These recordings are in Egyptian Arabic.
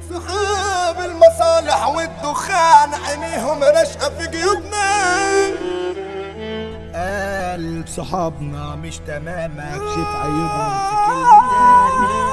صحاب المصالح والدخان عينيهم رشقة في جيوبنا قال صحابنا مش تمام اكشف عيوبهم في كلمتين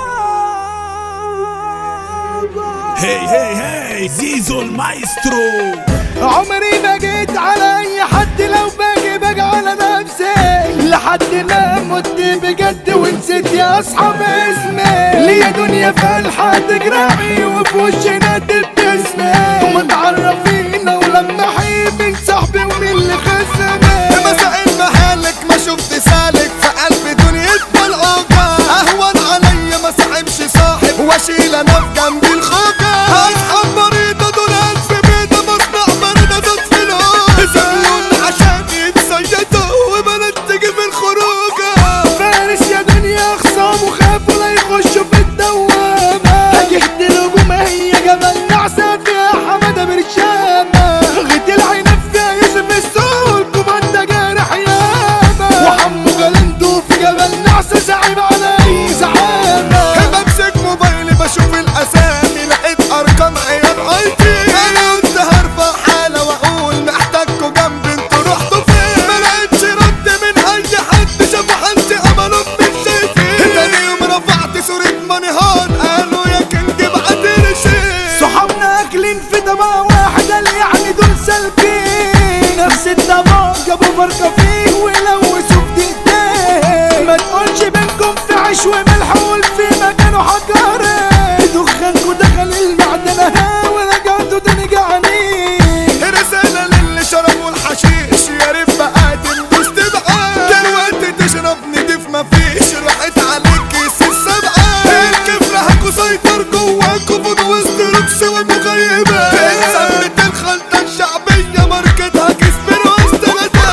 هي هي هي زيزو المايسترو عمري ما جيت على اي حد لو باجي باجي على نفسي لحد ما مت بجد ونسيت يا اصحاب اسمي ليا دنيا فالحة تجرحي وفي وشي نادي بتسمي ومتعرفين ولما حيب من صاحبي ومين اللي خسرني مساء المهالك ما شفت سالك في قلب دنيتنا العوجة اهون عليا ما صاحبش صاحب واشيل انا في جنبي الخوجة اصحاب مريضة دول الف بيضة مصنع مريضة ضد في الهوجة سابلون عشان يتصيدوا وبنات تيجي في الخروجة فارس يا دنيا خصام وخافوا لا يخشوا في الدوامة هيقتلوا ما هي جبل نعسة فيها حمادة برشامة غد العنب فيها يوسف السول كوماندا جارح ياما وحمو جلندو في جبل نعسة زعيم على اي زعامة بمسك موبايلي بشوف الاسامي لقيت ارقام عيال ايتي انا قلت هرفع حالة واقول محتاجكوا جنبي انتوا رحتوا فين ما لقيتش رد من اي حد شافوا حالتي عملوا مش شايفين تاني يوم رفعت صورة ماني هات قالوا يا كينج ابعتلي شيء صحابنا اكلين في طبق واحد قال يعني دول سالكين نفس الطبق جابوا فرقة فيه ولوثوا في دقيقتين ما تقولش بينكم في عيش وملح وقول في مكانه حجرين دخانكوا دخل المعدنة ورجعتوا تاني جعانين رسالة للي شربوا الحشيش يا ريت بقى تلبس تبقى دلوقتي تشرب نضيف مفيش راحت عليك كيس السبقة الكيف لهك وسيطر جواكوا فوق وسط روكس والمغيبة سمت الخلطة الشعبية ماركتها كسبر وسط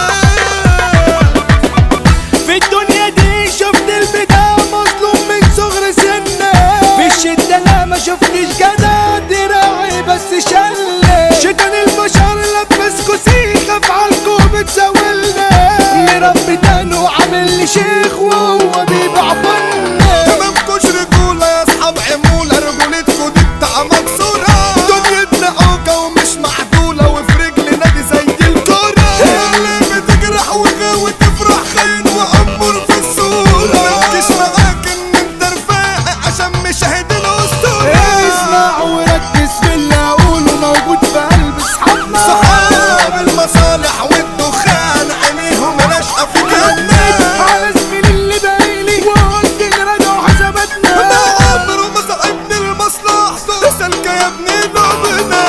في الدنيا دي شفت البداية مظلوم من صغر سنة في الشدة انا ما شفتش جدع دراعي بس شل شيطان البشر لبس كوسيخة في عالكو بتساولنا مربي تاني وعامل لي شيخ وهو بيبيع بنا تمامكوش رجولة يا اصحاب عمولة رجولتكوا دي بتاع مكسورة دنيتنا عوجة ومش معدولة وفي رجل نادي زي الكورة اللي بتجرح وغاوي تفرح خاين وأمور في الصورة متجيش معاك ان انت رفاعي عشان مشاهد الاسطورة اسمع وركز في اللي اقوله موجود في قلب اصحابنا صحاب المصالح والدخان عينيهم راشقة في جنة على زميلي اللي بايلي وقلت نراجعوا حساباتنا ده عمره ما صاحبني المصلحة سلكة يا ابني لعبنا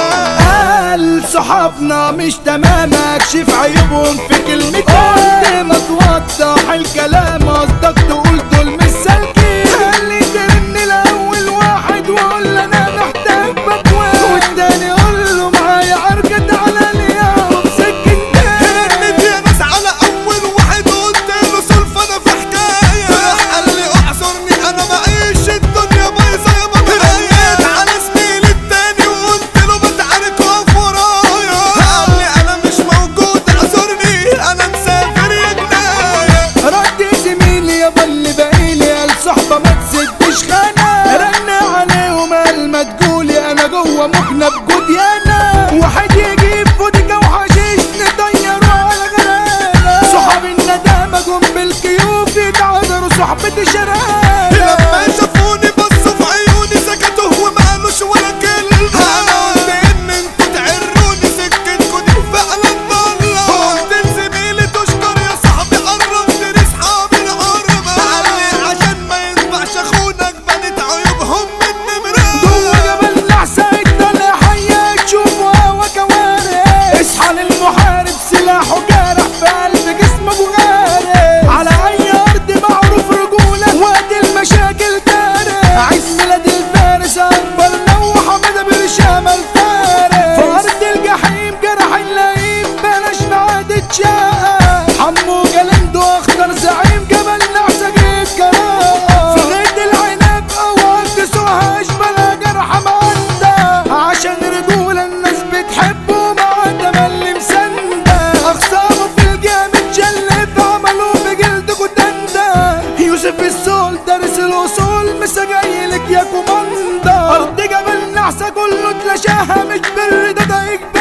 قال صحابنا مش تمام اكشف عيوبهم في كلمتين قلت ما توضح الكلام قصدك تقول دول مش سالكين خلي ترن الاول واحد وقول انا محتاج بكوى والتاني قول له معايا عركة على اليوم سكنتين رنت يا ناس على اول واحد قلت له سلفة انا في حكاية راح قال لي اعذرني انا معيش الدنيا بايظة يا بابا رنيت على زميلي التاني وقلت له بتعارك واقف ورايا قال لي انا مش موجود اعذرني انا مسافر يا جناية رد زميلي يابا اللي باقيلي قال صحبة ما تسدش خانة رن عليهم قال ما تقولي انا جوه مكنة بجوديانا واحد يجيب فودكا وحشيش نطيروا على غرانة صحاب الندامة جم بالكيوف يتعذروا صحبة شرانة لما شافوني بصوا في عيوني سكتوا وما قالوش ولا كلمة انا قلت ان انتوا تعروني سكتكوا دي فعلا ضالة قلت لزميلي تشكر يا صاحبي قربت لاصحابي العربة قال لي عشان ما ينفعش اخونك بنت عيوبهم من نمرة جوه جبل نحسة الطلع حية تشوف هوا كوارث اصحى للمحارب سلاحه جارح في قلب جسمك وغارق على اي ارض معروف رجولة وقت المشاكل دارس عيد ميلاد الفارس اكبر لو حمد برشام الفارس في ارض الجحيم جرح اللئيم بلاش معاد تشاق حمو جلندو اخضر زعيم جبل نحسة جيت كرام في غيط العنب اوعى تسوها اشبال جرح معنده عشان رجولة الناس بتحبه مع تملي مسندة اخصامه في الجامد جلد عملوا بجلد كتندة يوسف السول دارس الاصول مسا جايلك يا كوماندا ارض جبل البعثة كله تلاشاها مش بر ده ده